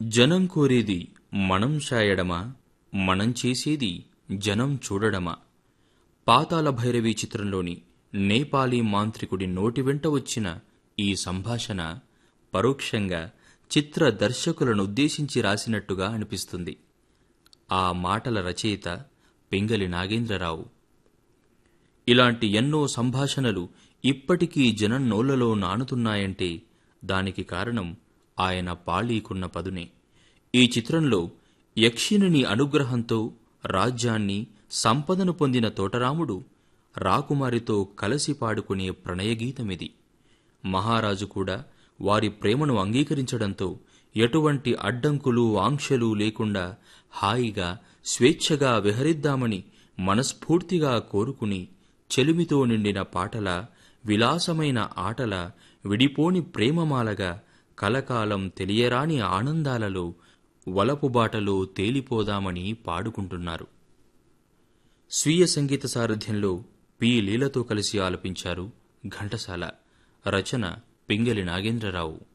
జనం కోరేది మనం శాయడమా మనం చేసేది జనం చూడడమా పాతాళ భైరవి చిత్రంలోని నేపాలీ మాంత్రికుడి నోటి వెంట వచ్చిన ఈ సంభాషణ పరోక్షంగా చిత్ర దర్శకులను ఉద్దేశించి రాసినట్టుగా అనిపిస్తుంది ఆ మాటల రచయిత పింగలి నాగేంద్రరావు ఇలాంటి ఎన్నో సంభాషణలు ఇప్పటికీ జనం నోళ్లలో నానుతున్నాయంటే దానికి కారణం ఆయన పాళీకున్న పదునే ఈ చిత్రంలో యక్షిణిని అనుగ్రహంతో రాజ్యాన్ని సంపదను పొందిన తోటరాముడు రాకుమారితో కలసి పాడుకునే ప్రణయగీతమిది మహారాజు కూడా వారి ప్రేమను అంగీకరించడంతో ఎటువంటి అడ్డంకులు ఆంక్షలు లేకుండా హాయిగా స్వేచ్ఛగా విహరిద్దామని మనస్ఫూర్తిగా కోరుకుని చెలిమితో నిండిన పాటల విలాసమైన ఆటల విడిపోని ప్రేమమాలగా కలకాలం తెలియరాని ఆనందాలలో వలపుబాటలో తేలిపోదామని పాడుకుంటున్నారు స్వీయ సంగీత సారథ్యంలో పి లీలతో కలిసి ఆలపించారు ఘంటసాల రచన పింగలి నాగేంద్రరావు